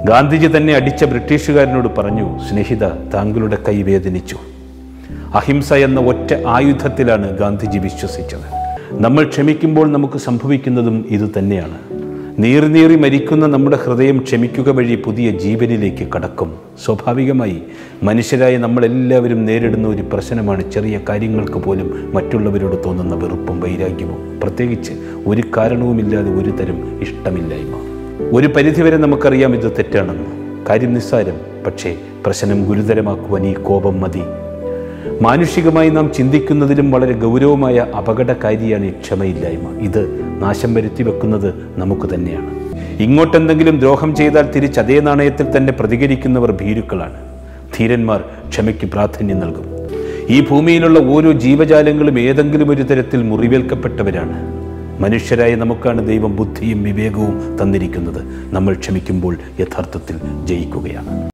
ഗാന്ധിജി തന്നെ അടിച്ച ബ്രിട്ടീഷുകാരനോട് പറഞ്ഞു സ്നേഹിത താങ്കളുടെ കൈ വേദനിച്ചു അഹിംസ എന്ന ഒറ്റ ആയുധത്തിലാണ് ഗാന്ധിജി വിശ്വസിച്ചത് നമ്മൾ ക്ഷമിക്കുമ്പോൾ നമുക്ക് സംഭവിക്കുന്നതും ഇത് തന്നെയാണ് നീറി മരിക്കുന്ന നമ്മുടെ ഹൃദയം ക്ഷമിക്കുക വഴി പുതിയ ജീവനിലേക്ക് കടക്കും സ്വാഭാവികമായി മനുഷ്യരായ നമ്മളെല്ലാവരും നേരിടുന്ന ഒരു പ്രശ്നമാണ് ചെറിയ കാര്യങ്ങൾക്ക് പോലും മറ്റുള്ളവരോട് തോന്നുന്ന വെറുപ്പും വൈരാഗ്യവും പ്രത്യേകിച്ച് ഒരു കാരണവുമില്ലാതെ ഒരു തരം ഇഷ്ടമില്ലായ്മ ഒരു പരിധിവരെ നമുക്കറിയാം ഇത് തെറ്റാണെന്ന് കാര്യം നിസ്സാരം പക്ഷേ പ്രശ്നം ഗുരുതരമാക്കുവാൻ ഈ കോപം മതി മാനുഷികമായി നാം ചിന്തിക്കുന്നതിലും വളരെ ഗൗരവമായ അപകടകാരിയാണ് ഈ ക്ഷമയില്ലായ്മ ഇത് നാശം വരുത്തി വെക്കുന്നത് നമുക്ക് തന്നെയാണ് ഇങ്ങോട്ടെന്തെങ്കിലും ദ്രോഹം ചെയ്താൽ തിരിച്ച് അതേ നാണയത്തിൽ തന്നെ പ്രതികരിക്കുന്നവർ ഭീരുക്കളാണ് ധീരന്മാർ ക്ഷമയ്ക്ക് പ്രാധാന്യം നൽകും ഈ ഭൂമിയിലുള്ള ഓരോ ജീവജാലങ്ങളും ഏതെങ്കിലും ഒരു തരത്തിൽ മുറിവേൽക്കപ്പെട്ടവരാണ് മനുഷ്യരായ നമുക്കാണ് ദൈവം ബുദ്ധിയും വിവേകവും തന്നിരിക്കുന്നത് നമ്മൾ ക്ഷമിക്കുമ്പോൾ യഥാർത്ഥത്തിൽ ജയിക്കുകയാണ്